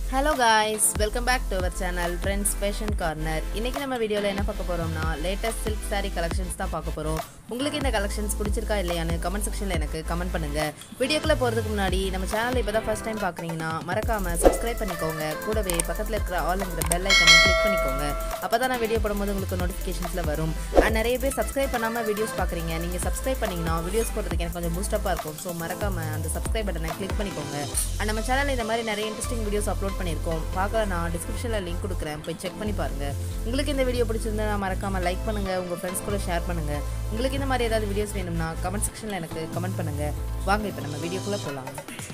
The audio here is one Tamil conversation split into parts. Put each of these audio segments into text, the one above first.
hello guys welcome back to our channel friends fashion corner இன்னைக்கு நம்ம வீடியோவில் என்ன பார்க்க போகிறோம்னா லேட்டஸ்ட் சில்க் saree கலெக்ஷன்ஸ் தான் பார்க்க போகிறோம் உங்களுக்கு இந்த கலெக்ஷன்ஸ் பிடிச்சிருக்கா இல்லையான்னு கமெண்ட் செக்ஷனில் எனக்கு கமெண்ட் பண்ணுங்க வீடியோக்குள்ளே போகிறதுக்கு முன்னாடி நம்ம சேனல் இப்போ தான் ஃபர்ஸ்ட் டைம் பார்க்குறீங்கன்னா மறக்காம சப்ஸ்கிரைப் பண்ணிக்கோங்க கூடவே பக்கத்தில் இருக்கிற ஆல்ங்கிற பெல் ஐக்கனை கிளிக் பண்ணிக்கோங்க அப்போ தான் நான் வீடியோ போடும்போது உங்களுக்கு நோட்டிஃபிகேஷன்ஸில் வரும் அண்ட் நிறைய பேர் சப்ஸ்கிரைப் பண்ணாமல் வீடியோஸ் பார்க்குறீங்க நீங்கள் சப்ஸ்கிரைப் பண்ணிங்கன்னா வீடியோஸ் போடுறதுக்கு எனக்கு கொஞ்சம் பூஸ்டப்பாக இருக்கும் ஸோ மறக்காம அந்த சப்ஸ்கிரைப் பட்டனை கிளிக் பண்ணிக்கோங்க அண்ட் நம்ம சேனலில் இந்த மாதிரி நிறைய இன்ட்ரெஸ்டிங் வீடியோஸ் அப்லோட் பண்ணியிருக்கோம் பார்க்க நான் டிஸ்கிரிப்ஷனில் லிங்க் கொடுக்குறேன் போய் செக் பண்ணி பாருங்க உங்களுக்கு இந்த வீடியோ பிடிச்சிருந்தா மறக்காம லைக் பண்ணுங்க உங்க ஃப்ரெண்ட்ஸ் கூட ஷேர் பண்ணுங்க உங்களுக்கு இந்த மாதிரி ஏதாவது வீடியோஸ் வேணும்னா கமெண்ட் செக்ஷனில் எனக்கு கமெண்ட் பண்ணுங்க வாங்க இப்போ நம்ம வீடியோக்குள்ளே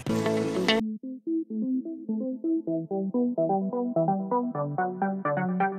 போகலாம்